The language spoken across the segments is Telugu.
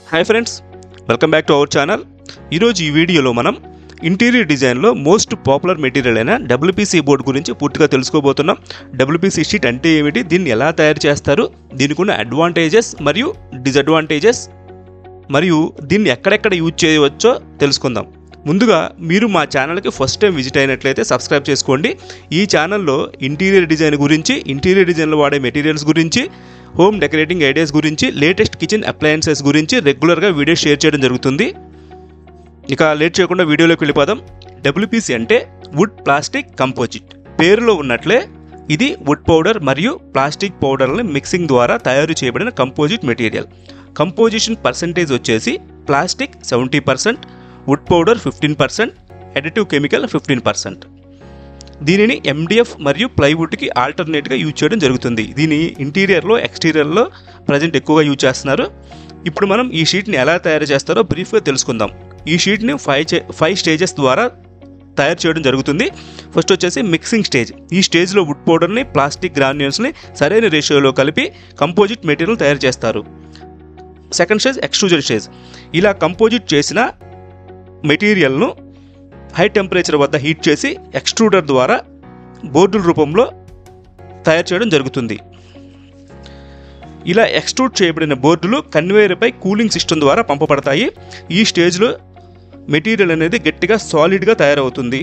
hi friends welcome back to our channel ఈరోజు ఈ వీడియోలో మనం ఇంటీరియర్ డిజైన్లో మోస్ట్ పాపులర్ మెటీరియల్ అయిన డబ్ల్యూపీసీ బోర్డు గురించి పూర్తిగా తెలుసుకోబోతున్నాం డబ్ల్యూపీసీ షీట్ అంటే ఏమిటి దీన్ని ఎలా తయారు చేస్తారు దీనికి ఉన్న అడ్వాంటేజెస్ మరియు డిసడ్వాంటేజెస్ మరియు దీన్ని ఎక్కడెక్కడ యూజ్ చేయవచ్చో తెలుసుకుందాం ముందుగా మీరు మా ఛానల్కి ఫస్ట్ టైం విజిట్ అయినట్లయితే సబ్స్క్రైబ్ చేసుకోండి ఈ ఛానల్లో ఇంటీరియర్ డిజైన్ గురించి ఇంటీరియర్ డిజైన్లో వాడే మెటీరియల్స్ గురించి హోమ్ డెకరేటింగ్ ఐడియాస్ గురించి లేటెస్ట్ కిచెన్ అప్లయన్సెస్ గురించి రెగ్యులర్గా వీడియో షేర్ చేయడం జరుగుతుంది ఇక లేట్ చేయకుండా వీడియోలోకి వెళ్ళిపోదాం డబ్ల్యూపీసీ అంటే వుడ్ ప్లాస్టిక్ కంపోజిట్ పేరులో ఉన్నట్లే ఇది వుడ్ పౌడర్ మరియు ప్లాస్టిక్ పౌడర్లని మిక్సింగ్ ద్వారా తయారు చేయబడిన కంపోజిట్ మెటీరియల్ కంపోజిషన్ పర్సంటేజ్ వచ్చేసి plastic seventy percent wood powder fifteen percent additive chemical fifteen percent దీనిని ఎండిఎఫ్ మరియు ప్లైవుడ్కి ఆల్టర్నేట్గా యూజ్ చేయడం జరుగుతుంది దీని ఇంటీరియర్లో ఎక్స్టీరియర్లో ప్రజెంట్ ఎక్కువగా యూజ్ చేస్తున్నారు ఇప్పుడు మనం ఈ షీట్ని ఎలా తయారు చేస్తారో బ్రీఫ్గా తెలుసుకుందాం ఈ షీట్ని ఫైవ్ చే ఫైవ్ స్టేజెస్ ద్వారా తయారు చేయడం జరుగుతుంది ఫస్ట్ వచ్చేసి మిక్సింగ్ స్టేజ్ ఈ స్టేజ్లో వుడ్ పౌడర్ని ప్లాస్టిక్ గ్రాన్యూల్స్ని సరైన రేషియోలో కలిపి కంపోజిట్ మెటీరియల్ తయారు చేస్తారు సెకండ్ స్టేజ్ ఎక్స్ట్రూజర్ స్టేజ్ ఇలా కంపోజిట్ చేసిన మెటీరియల్ను హై టెంపరేచర్ వద్ద హీట్ చేసి ఎక్స్ట్రూడర్ ద్వారా బోర్డుల రూపంలో తయారు చేయడం జరుగుతుంది ఇలా ఎక్స్ట్రూడ్ చేయబడిన బోర్డులు కన్వేయర్పై కూలింగ్ సిస్టమ్ ద్వారా పంపబడతాయి ఈ స్టేజ్లో మెటీరియల్ అనేది గట్టిగా సాలిడ్గా తయారవుతుంది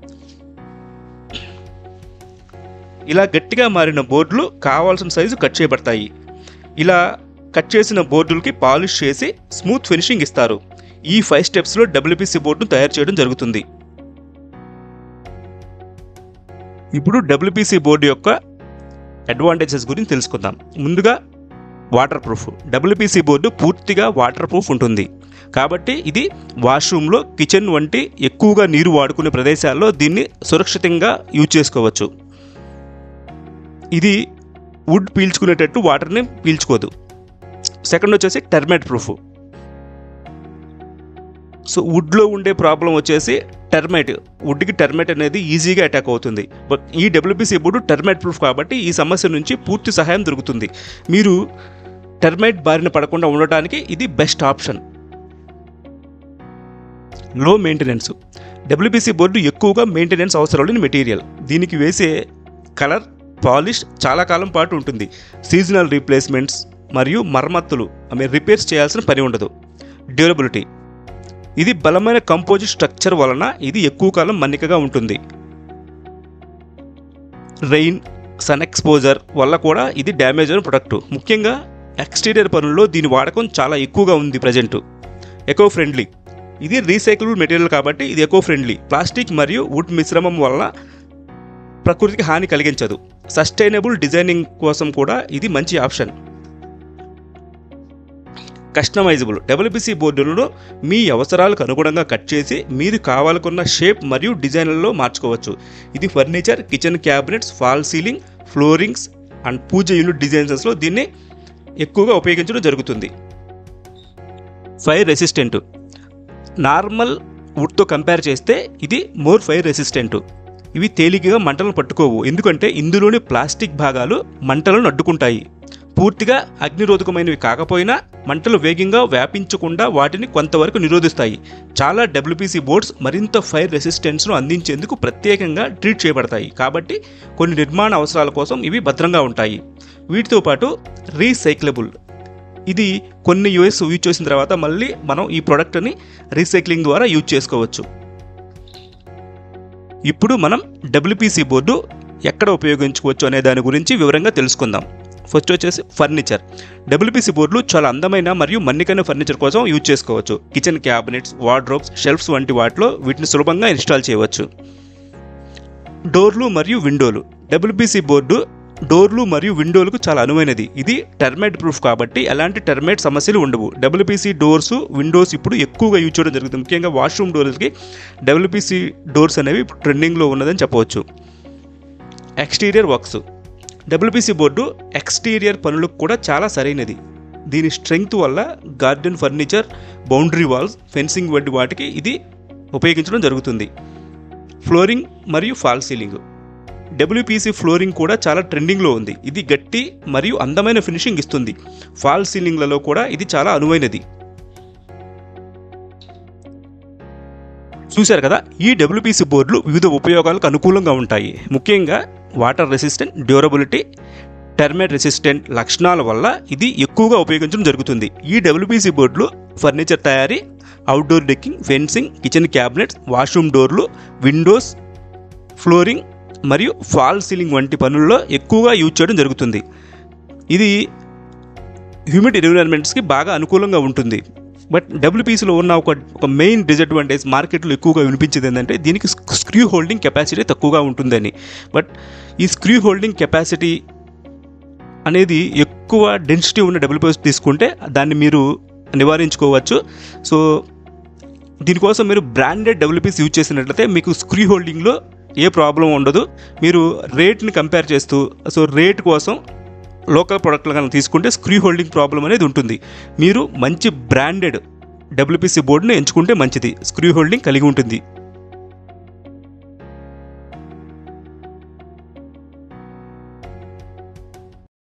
ఇలా గట్టిగా మారిన బోర్డులు కావాల్సిన సైజు కట్ చేయబడతాయి ఇలా కట్ చేసిన బోర్డులకి పాలిష్ చేసి స్మూత్ ఫినిషింగ్ ఇస్తారు ఈ ఫైవ్ స్టెప్స్లో డబ్ల్యూపీసీ బోర్డును తయారు చేయడం జరుగుతుంది ఇప్పుడు డబ్ల్యూపీసీ బోర్డు యొక్క అడ్వాంటేజెస్ గురించి తెలుసుకుందాం ముందుగా వాటర్ ప్రూఫ్ డబ్ల్యూపీసీ బోర్డు పూర్తిగా వాటర్ ప్రూఫ్ ఉంటుంది కాబట్టి ఇది వాష్రూమ్లో కిచెన్ వంటి ఎక్కువగా నీరు వాడుకునే ప్రదేశాల్లో దీన్ని సురక్షితంగా యూజ్ చేసుకోవచ్చు ఇది వుడ్ పీల్చుకునేటట్టు వాటర్ని పీల్చుకోదు సెకండ్ వచ్చేసి టెర్మైట్ ప్రూఫ్ సో వుడ్లో ఉండే ప్రాబ్లం వచ్చేసి టెర్మైట్ వుడ్కి టెర్మైట్ అనేది ఈజీగా అటాక్ అవుతుంది బట్ ఈ డబ్ల్యూపీసీ బోర్డు టెర్మైట్ ప్రూఫ్ కాబట్టి ఈ సమస్య నుంచి పూర్తి సహాయం దొరుకుతుంది మీరు టెర్మైట్ బారిన పడకుండా ఉండటానికి ఇది best option low maintenance WPC board ఎక్కువగా మెయింటెనెన్స్ అవసరం లేని మెటీరియల్ దీనికి వేసే కలర్ పాలిష్ చాలా కాలం పాటు ఉంటుంది సీజనల్ రీప్లేస్మెంట్స్ మరియు మరమ్మతులు ఐ మీన్ రిపేర్స్ చేయాల్సిన పని ఉండదు డ్యూరబిలిటీ ఇది బలమైన కంపోజిట్ స్ట్రక్చర్ వలన ఇది ఎక్కువ కాలం మన్నికగా ఉంటుంది రెయిన్ సన్ ఎక్స్పోజర్ వల్ల కూడా ఇది డ్యామేజ్ అయిన ప్రొడక్ట్ ముఖ్యంగా ఎక్స్టీరియర్ పనుల్లో దీని వాడకం చాలా ఎక్కువగా ఉంది ప్రజెంట్ ఎకో ఫ్రెండ్లీ ఇది రీసైకిల్బుల్ మెటీరియల్ కాబట్టి ఇది ఎకో ఫ్రెండ్లీ ప్లాస్టిక్ మరియు వుడ్ మిశ్రమం వల్ల ప్రకృతికి హాని కలిగించదు సస్టైనబుల్ డిజైనింగ్ కోసం కూడా ఇది మంచి ఆప్షన్ కస్టమైజబుల్ డబ్ల్యూపీసీ బోర్డులను మీ అవసరాలకు అనుగుణంగా కట్ చేసి మీరు కావాలనుకున్న షేప్ మరియు డిజైన్లలో మార్చుకోవచ్చు ఇది furniture kitchen cabinets fall ceiling floorings and puja unit డిజైన్స్లో దీన్ని ఎక్కువగా ఉపయోగించడం జరుగుతుంది ఫైర్ రెసిస్టెంట్ నార్మల్ వుడ్తో కంపేర్ చేస్తే ఇది మోర్ ఫైర్ రెసిస్టెంట్ ఇవి తేలికగా మంటలను పట్టుకోవు ఎందుకంటే ఇందులోని ప్లాస్టిక్ భాగాలు మంటలను అడ్డుకుంటాయి పూర్తిగా అగ్నిరోధకమైనవి కాకపోయినా మంటలు వేగంగా వ్యాపించకుండా వాటిని కొంతవరకు నిరోధిస్తాయి చాలా డబ్ల్యూపీసీ బోర్డ్స్ మరింత ఫైర్ రెసిస్టెన్స్ను అందించేందుకు ప్రత్యేకంగా ట్రీట్ చేయబడతాయి కాబట్టి కొన్ని నిర్మాణ అవసరాల కోసం ఇవి భద్రంగా ఉంటాయి వీటితో పాటు రీసైక్లబుల్ ఇది కొన్ని యూఎస్ యూజ్ చేసిన తర్వాత మళ్ళీ మనం ఈ ప్రోడక్ట్ని రీసైక్లింగ్ ద్వారా యూజ్ చేసుకోవచ్చు ఇప్పుడు మనం డబ్ల్యూపీసీ బోర్డు ఎక్కడ ఉపయోగించుకోవచ్చు అనే దాని గురించి వివరంగా తెలుసుకుందాం ఫస్ట్ వచ్చేసి ఫర్నిచర్ డబ్ల్యూపీసీ బోర్డులు చాలా అందమైన మరియు మన్నికైన ఫర్నిచర్ కోసం యూజ్ చేసుకోవచ్చు కిచెన్ క్యాబినెట్స్ వార్డ్రోబ్స్ షెల్ఫ్స్ వంటి వాటిలో వీటిని సులభంగా ఇన్స్టాల్ చేయవచ్చు డోర్లు మరియు విండోలు డబ్ల్యూపీసీ బోర్డు డోర్లు మరియు విండోలకు చాలా అనువైనది ఇది టెర్మైట్ ప్రూఫ్ కాబట్టి ఎలాంటి టెర్మైట్ సమస్యలు ఉండవు డబ్ల్యూపీసీ డోర్స్ విండోస్ ఇప్పుడు ఎక్కువగా యూజ్ చేయడం జరుగుతుంది ముఖ్యంగా వాష్రూమ్ డోర్స్కి డబ్ల్యూపీసీ డోర్స్ అనేవి ఇప్పుడు ట్రెండింగ్లో ఉన్నదని చెప్పవచ్చు exterior works WPC board exterior పనులకు కూడా చాలా సరైనది దీని స్ట్రెంగ్త్ వల్ల garden furniture boundary walls fencing వంటి వాటికి ఇది ఉపయోగించడం జరుగుతుంది ఫ్లోరింగ్ మరియు ఫాల్ సీలింగ్ డబ్ల్యూపీసీ ఫ్లోరింగ్ కూడా చాలా ట్రెండింగ్లో ఉంది ఇది గట్టి మరియు అందమైన ఫినిషింగ్ ఇస్తుంది ఫాల్ సీలింగ్లలో కూడా ఇది చాలా అనువైనది చూశారు కదా ఈ డబ్ల్యూపీసీ బోర్డులు వివిధ ఉపయోగాలకు అనుకూలంగా ఉంటాయి ముఖ్యంగా water resistant durability termite resistant లక్షణాల వల్ల ఇది ఎక్కువగా ఉపయోగించడం జరుగుతుంది ఈ డబ్ల్యూపీసీ బోర్డులు ఫర్నిచర్ తయారీ outdoor decking fencing kitchen cabinets washroom డోర్లు విండోస్ ఫ్లోరింగ్ మరియు ఫాల్ సీలింగ్ వంటి పనుల్లో ఎక్కువగా యూజ్ చేయడం జరుగుతుంది ఇది హ్యూమిడ్ ఎన్విరాన్మెంట్స్కి బాగా అనుకూలంగా ఉంటుంది బట్ డబ్ల్యూపీసీలో ఉన్న ఒక ఒక మెయిన్ డిసడ్వాంటేజ్ మార్కెట్లో ఎక్కువగా వినిపించేది ఏంటంటే దీనికి స్క్రూ హోల్డింగ్ కెపాసిటీ తక్కువగా ఉంటుందని బట్ ఈ స్క్రూ హోల్డింగ్ కెపాసిటీ అనేది ఎక్కువ డెన్సిటీ ఉన్న డబ్ల్యూపీఎస్ తీసుకుంటే దాన్ని మీరు నివారించుకోవచ్చు సో దీనికోసం మీరు బ్రాండెడ్ డబ్ల్యూపీస్ యూజ్ చేసినట్లయితే మీకు స్క్రూ హోల్డింగ్లో ఏ ప్రాబ్లం ఉండదు మీరు రేట్ని కంపేర్ చేస్తూ సో రేట్ కోసం లోకల్ ప్రోడక్ట్లు కనుక తీసుకుంటే స్క్రూ హోల్డింగ్ ప్రాబ్లం అనేది ఉంటుంది మీరు మంచి బ్రాండెడ్ డబ్ల్యూపీసీ బోర్డుని ఎంచుకుంటే మంచిది స్క్రూ హోల్డింగ్ కలిగి ఉంటుంది